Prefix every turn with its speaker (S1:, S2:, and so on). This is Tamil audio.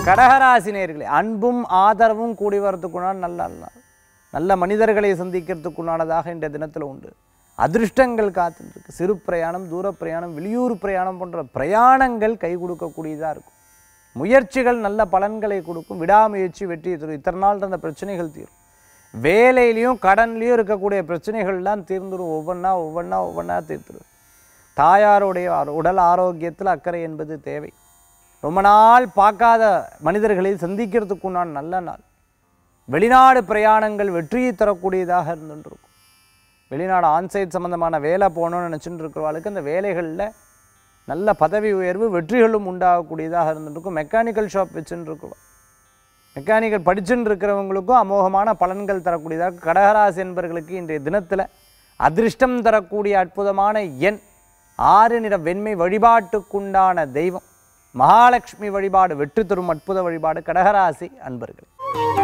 S1: கடகராசி நேர்களே அன்பும் ஆதரவும் கூடி வரதுக்குண்டான நல்ல நாள் நல்ல மனிதர்களை சந்திக்கிறதுக்குண்டானதாக இன்றைய தினத்தில் உண்டு அதிர்ஷ்டங்கள் காத்துருக்கு சிறு பிரயாணம் தூர பிரயாணம் வெளியூர் பிரயாணம் போன்ற பிரயாணங்கள் கை கொடுக்கக்கூடியதாக இருக்கும் முயற்சிகள் நல்ல பலன்களை கொடுக்கும் விடாமுயற்சி வெற்றி தரும் இத்தனை நாள் இருந்த பிரச்சனைகள் தீரும் வேலையிலையும் கடன்லையும் இருக்கக்கூடிய பிரச்சனைகள்லாம் தீர்ந்துடும் ஒவ்வொன்றா ஒவ்வொன்றா ஒவ்வொன்றா தீர்த்துடும் தாயாருடைய ஆரோ- உடல் ஆரோக்கியத்தில் அக்கறை என்பது தேவை ரொம்ப நாள் பார்க்காத மனிதர்களை சந்திக்கிறதுக்குண்டான நல்ல நாள் வெளிநாடு பிரயாணங்கள் வெற்றியை தரக்கூடியதாக இருந்துருக்கும் வெளிநாடு ஆன்சைட் சம்மந்தமான வேலை போகணும்னு நினச்சிட்டு இருக்கிறவங்களுக்கு அந்த வேலைகளில் நல்ல பதவி உயர்வு வெற்றிகளும் உண்டாகக்கூடியதாக இருந்துருக்கும் மெக்கானிக்கல் ஷாப் வச்சுட்டு இருக்கிறோம் மெக்கானிக்கல் படிச்சுட்டு இருக்கிறவங்களுக்கும் அமோகமான பலன்கள் தரக்கூடியதாக கடகராசி என்பவர்களுக்கு இன்றைய தினத்தில் அதிர்ஷ்டம் தரக்கூடிய அற்புதமான எண் ஆறு நிற வெண்மை வழிபாட்டுக்குண்டான தெய்வம் மகாலட்சுமி வழிபாடு வெற்றி தரும் அற்புத வழிபாடு கடகராசி அன்பர்கள்